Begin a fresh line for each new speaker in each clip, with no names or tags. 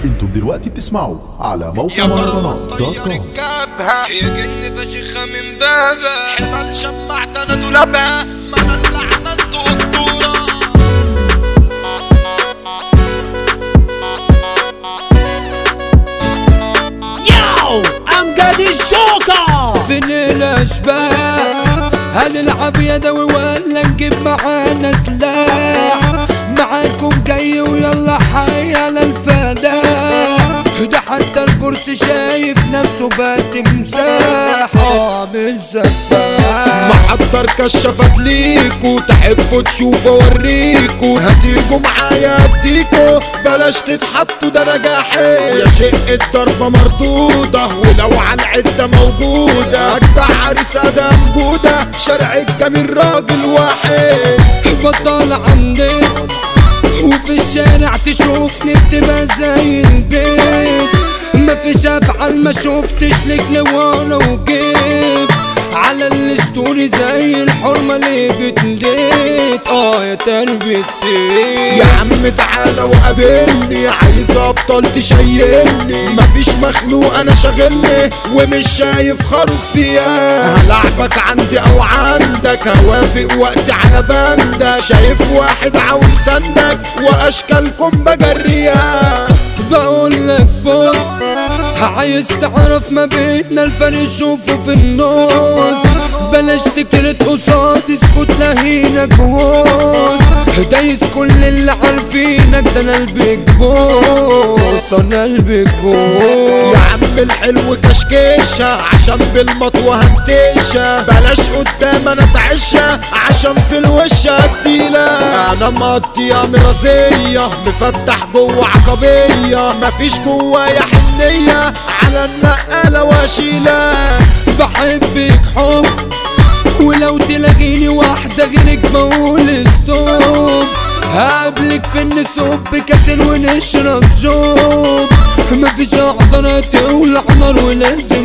انتم دلوقتي بتسمعوا على موقع
يا ترى
مهرجانات دوت
طير
كوم
الجبهة
هي جن فشخة من بابا
حمل شمعت انا دولابها ما انا اللي عملته اسطورة
ياو امجد الشوكة
فين الاشباح هنلعب يدوي ولا نجيب معانا سلاح معاكم جاي ويلا حي على الفلاح ده حتى البورس شايف نفسه بقى تمساح عامل سفاح
محضر كشفت ليكو تحبوا تشوفوا اوريكو هتيجوا معايا اديكو بلاش تتحطوا ده انا جاحد يا شق الضربة مردودة ولو على العدة موجودة اجدع عريس ادم جودة شارع الجميل راجل واحد
بطل عندي وفي الشارع تشوفني بتبقى زي البيت مفيش افعال ما شفتش لك لورا وجيب على الستوري زي الحرمة اللي بتليت اه يا تربية سيف
يا عم تعالى وقابلني عايز ابطال تشيلني مفيش مخلوق انا شاغلني ومش شايف خروف فيها هلعبك عندي او عندك هوافق وقتي على بندك شايف واحد عاوز سندك واشكالكم بجريها
بقول لك بص عايز تعرف ما بيننا الفرق شوفه في النص بلاش تكرت قصاد اسكت لهينك بوس دايس كل اللي عارفينك ده انا البيج بوس انا البيج
يا
بوس
عم الحلو كشكيشة عشان بالمطوة هنتيشة بلاش قدام انا تعشة عشان في الوش اديلة انا مقضية مرازية مفتح جوه عقبية مفيش جوايا حنية على النقالة واشيلة
بحبك حب ولو تلاقيني واحدة غيرك بقول ستوب هقابلك في النسوب كاسر ونشرب جوب مفيش اعذار تولع نار ولازم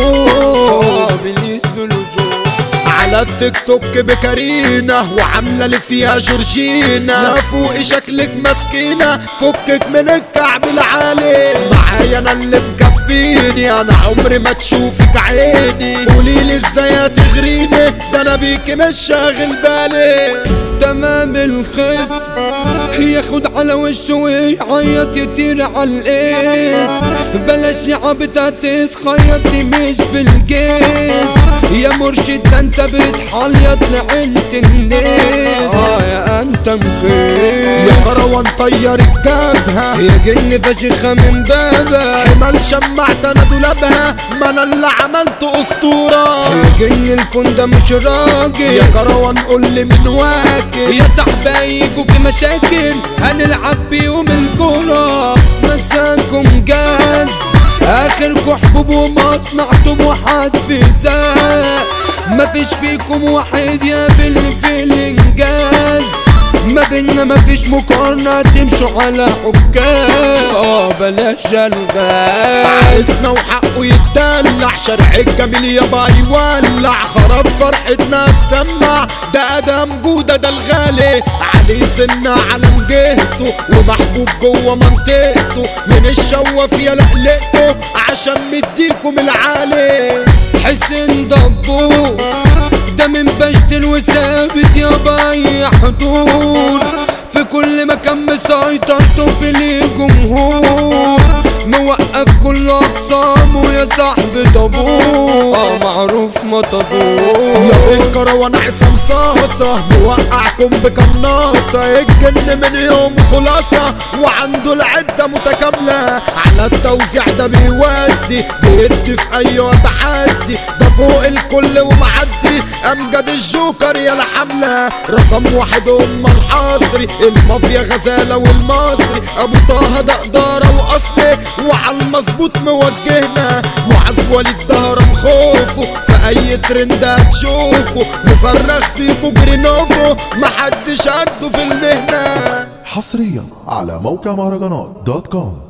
اكون بالنسبة لجوب
على التيك توك بكارينا وعاملة اللي فيها جورجينا لا فوق شكلك مسكينة فكك من الكعب العالي معايا انا اللي مكفيني انا عمري ما تشوفك عيني قوليلي ازاي هتغريني ده انا بيكي مش شاغل بالي
تمام الخصم ياخد على وشه ويعيط يطير على القيس بلاش يا عبدة تتخيط دي مش بالجيز يا مرشد ده انت بتحليط لعيلة الناس اه يا انت مخيس
يا مروان طير الجبهة
يا جن فشخة من بابا
حمل شمعت انا دولابها ما انا اللي عملته اسطورة
يا جن الفندق مش راجل
يا كروان قولي من واكل
يا صاحبي يجوا في مشاكل هنلعب بيهم الكورة مساكم جاز اخركم حبوب وما صنعتم وحد في زاق مفيش فيكم واحد يقابل في الانجاز ما بينا مفيش مقارنة تمشوا على حكام اه بلاش الغاز
عايزنا وحقه يتدلع شرع الجميل يابا يولع خراب فرحتنا تسمع ده ادم جودة ده الغالي عليه سنة علم جهته ومحبوب جوه منطقته من الشوف يا لقلقته عشان مديكم العالي
حسن ضبور ده من بشتر وثابت يابا اي حضور في كل مكان مسيطر طب ليه جمهور موقف كل اقسامه يا صاحبي طابور اه معروف مطابور
يا الكروان عصام صاصة موقعكم بقناصة الجن من يوم خلاصة وعنده العدة متكاملة على التوزيع ده بيودي بيدي في أي تحدي ده فوق الكل ومعدي أمجد الجوكر يا الحملة رقم واحد أم الحصري المافيا غزالة والمصري أبو طه ده إدارة وأصلي وعلى المظبوط موجهنا معز وليد دهرم خوفه في أي ترند هتشوفه مفرغ فيكو جرينوفو محدش قده في المهنة
حصريا على موقع مهرجانات دوت كوم